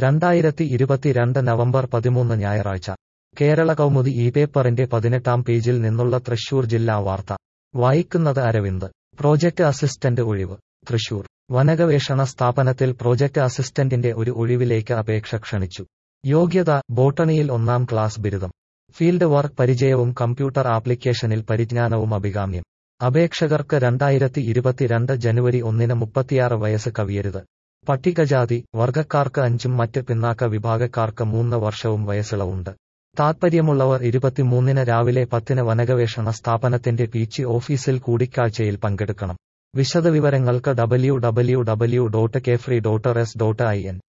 രണ്ടായിരത്തി ഇരുപത്തിരണ്ട് നവംബർ പതിമൂന്ന് ഞായറാഴ്ച കേരള കൗമുദി ഈ പേപ്പറിന്റെ പതിനെട്ടാം പേജിൽ നിന്നുള്ള തൃശൂർ ജില്ലാ വാർത്ത വായിക്കുന്നത് അരവിന്ദ് പ്രോജക്ട് അസിസ്റ്റന്റ് ഒഴിവ് തൃശൂർ വനഗവേഷണ സ്ഥാപനത്തിൽ പ്രോജക്ട് അസിസ്റ്റന്റിന്റെ ഒരു ഒഴിവിലേക്ക് അപേക്ഷ ക്ഷണിച്ചു യോഗ്യത ബോട്ടണിയിൽ ഒന്നാം ക്ലാസ് ബിരുദം ഫീൽഡ് വർക്ക് പരിചയവും കമ്പ്യൂട്ടർ ആപ്ലിക്കേഷനിൽ പരിജ്ഞാനവും അഭികാമ്യം അപേക്ഷകർക്ക് രണ്ടായിരത്തി ഇരുപത്തിരണ്ട് ജനുവരി ഒന്നിന് മുപ്പത്തിയാറ് വയസ്സ് കവിയരുത് പട്ടികജാതി വർഗക്കാർക്ക് അഞ്ചും മറ്റ് പിന്നാക്ക വിഭാഗക്കാർക്ക് മൂന്ന് വർഷവും വയസ്സിളവുണ്ട് താത്പര്യമുള്ളവർ ഇരുപത്തിമൂന്നിന് രാവിലെ പത്തിന് വനഗവേഷണ സ്ഥാപനത്തിന്റെ പീച്ചി ഓഫീസിൽ കൂടിക്കാഴ്ചയിൽ പങ്കെടുക്കണം വിശദവിവരങ്ങൾക്ക് W W W dot KFRI dot S dot I N